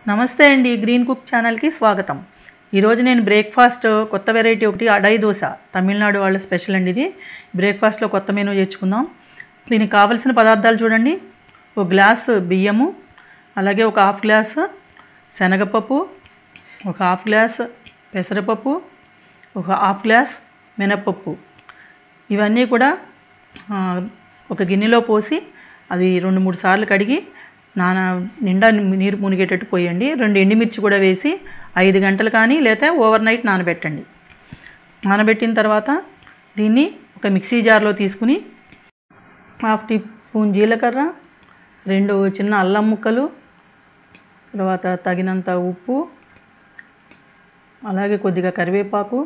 నమస్తే అండి green cook ఛానల్కి స్వాగతం ఈరోజు నేను బ్రేక్ఫాస్ట్ కొత్త వెరైటీ ఒకటి అడై దోశ తమిళనాడు వాళ్ళ స్పెషల్ అండి ఇది బ్రేక్ఫాస్ట్లో కొత్త మెనూ చేర్చుకుందాం దీనికి కావలసిన పదార్థాలు చూడండి ఒక గ్లాస్ బియ్యము అలాగే ఒక హాఫ్ గ్లాస్ శనగపప్పు ఒక హాఫ్ గ్లాస్ పెసరపప్పు ఒక హాఫ్ గ్లాస్ మినప్పప్పు ఇవన్నీ కూడా ఆ, ఒక గిన్నెలో పోసి అది రెండు మూడు సార్లు కడిగి నాన నిండా నీరు మునిగేటట్టు పోయండి రెండు ఎండుమిర్చి కూడా వేసి ఐదు గంటలు కానీ లేదా ఓవర్ నైట్ నానబెట్టండి నానబెట్టిన తర్వాత దీన్ని ఒక మిక్సీ జార్లో తీసుకుని హాఫ్ టీ స్పూన్ జీలకర్ర రెండు చిన్న అల్లం ముక్కలు తర్వాత తగినంత ఉప్పు అలాగే కొద్దిగా కరివేపాకు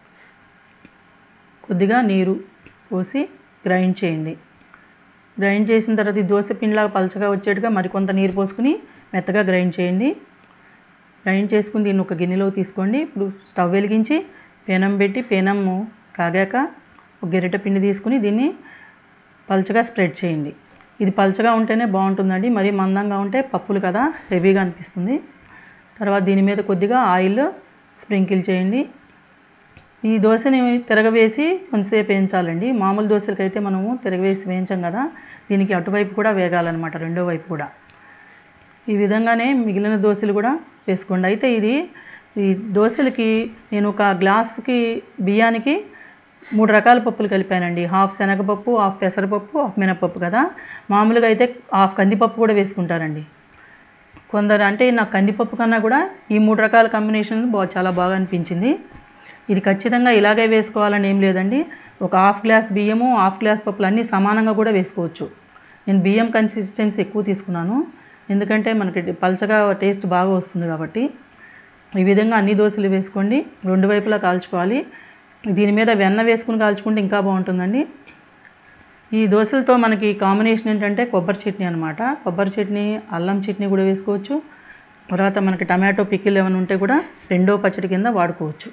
కొద్దిగా నీరు పోసి గ్రైండ్ చేయండి గ్రైండ్ చేసిన తర్వాత ఈ దోశ పిండిలాగా పలచగా వచ్చేట్టుగా మరికొంత నీరు పోసుకుని మెత్తగా గ్రైండ్ చేయండి గ్రైండ్ చేసుకుని దీన్ని ఒక గిన్నెలో తీసుకోండి ఇప్పుడు స్టవ్ వెలిగించి పేనం పెట్టి పేనం కాగాక ఒక గెరిట పిండి తీసుకుని దీన్ని పలచగా స్ప్రెడ్ చేయండి ఇది పలచగా ఉంటేనే బాగుంటుందండి మరీ మందంగా ఉంటే పప్పులు కదా హెవీగా అనిపిస్తుంది తర్వాత దీని మీద కొద్దిగా ఆయిల్ స్ప్రింకిల్ చేయండి ఈ దోశని తిరగవేసి కొంతసేపు వేయించాలండి మామూలు దోశలకైతే మనము తిరగవేసి వేయించాం కదా దీనికి అటువైపు కూడా వేగాలన్నమాట రెండో వైపు కూడా ఈ విధంగానే మిగిలిన దోశలు కూడా వేసుకోండి అయితే ఇది ఈ దోశలకి నేను ఒక గ్లాస్కి బియ్యానికి మూడు రకాల పప్పులు కలిపానండి హాఫ్ శనగపప్పు హాఫ్ పెసరపప్పు హాఫ్ మినపప్పు కదా మామూలుగా అయితే హాఫ్ కందిపప్పు కూడా వేసుకుంటారండి కొందరు అంటే నాకు కందిపప్పు కన్నా కూడా ఈ మూడు రకాల కాంబినేషన్ బా చాలా బాగా అనిపించింది ఇది ఖచ్చితంగా ఇలాగే వేసుకోవాలని ఏం లేదండి ఒక హాఫ్ గ్లాస్ బియ్యము హాఫ్ గ్లాస్ పప్పులు అన్నీ సమానంగా కూడా వేసుకోవచ్చు నేను బియ్యం కన్సిస్టెన్సీ ఎక్కువ తీసుకున్నాను ఎందుకంటే మనకి పల్చగా టేస్ట్ బాగా వస్తుంది కాబట్టి ఈ విధంగా అన్ని దోశలు వేసుకోండి రెండు వైపులా కాల్చుకోవాలి దీని మీద వెన్న వేసుకుని కాల్చుకుంటే ఇంకా బాగుంటుందండి ఈ దోశలతో మనకి కాంబినేషన్ ఏంటంటే కొబ్బరి చట్నీ అనమాట కొబ్బరి చట్నీ అల్లం చట్నీ కూడా వేసుకోవచ్చు తర్వాత మనకి టమాటో పికిల్ ఏమైనా ఉంటే కూడా రెండో పచ్చడి కింద వాడుకోవచ్చు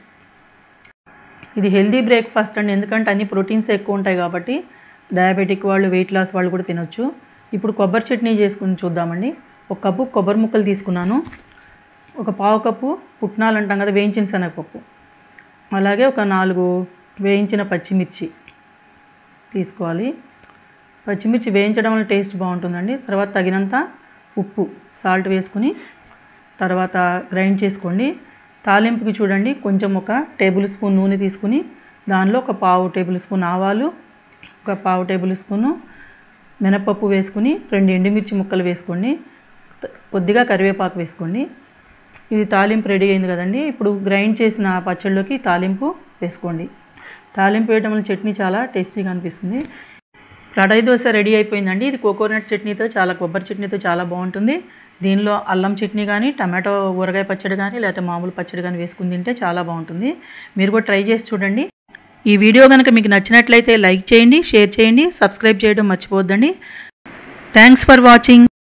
ఇది హెల్దీ బ్రేక్ఫాస్ట్ అండి ఎందుకంటే అన్ని ప్రోటీన్స్ ఎక్కువ ఉంటాయి కాబట్టి డయాబెటిక్ వాళ్ళు వెయిట్ లాస్ వాళ్ళు కూడా తినొచ్చు ఇప్పుడు కొబ్బరి చట్నీ చేసుకుని చూద్దామండి ఒక కప్పు కొబ్బరి ముక్కలు తీసుకున్నాను ఒక పావు కప్పు పుట్నాలు అంటాం కదా వేయించిన శనగపప్పు అలాగే ఒక నాలుగు వేయించిన పచ్చిమిర్చి తీసుకోవాలి పచ్చిమిర్చి వేయించడం వల్ల టేస్ట్ బాగుంటుందండి తర్వాత తగినంత ఉప్పు సాల్ట్ వేసుకుని తర్వాత గ్రైండ్ చేసుకోండి తాలింపుకి చూడండి కొంచెం ఒక టేబుల్ స్పూన్ నూనె తీసుకుని దానిలో ఒక పావు టేబుల్ స్పూన్ ఆవాలు ఒక పావు టేబుల్ స్పూను మినపప్పు వేసుకుని రెండు ఎండుమిర్చి ముక్కలు వేసుకోండి త- కొద్దిగా కరివేపాకు వేసుకోండి ఇది తాలింపు రెడీ అయింది కదండి ఇప్పుడు గ్రైండ్ చేసిన పచ్చళ్ళలోకి తాలింపు వేసుకోండి తాలింపు వేయడం వల్ల చట్నీ చాలా టేస్టీగా అనిపిస్తుంది కడాయి దోశ రెడీ అయిపోయిందండి ఇది కోకోనట్ చట్నీతో చాలా కొబ్బరి చట్నీతో చాలా బాగుంటుంది దీనిలో అల్లం చట్నీ కానీ టమాటో ఊరగాయ పచ్చడి కానీ లేకపోతే మామూలు పచ్చడి కానీ వేసుకుని తింటే చాలా బాగుంటుంది మీరు కూడా ట్రై చేసి చూడండి ఈ వీడియో కనుక మీకు నచ్చినట్లయితే లైక్ చేయండి షేర్ చేయండి సబ్స్క్రైబ్ చేయడం మర్చిపోవద్దండి థ్యాంక్స్ ఫర్ వాచింగ్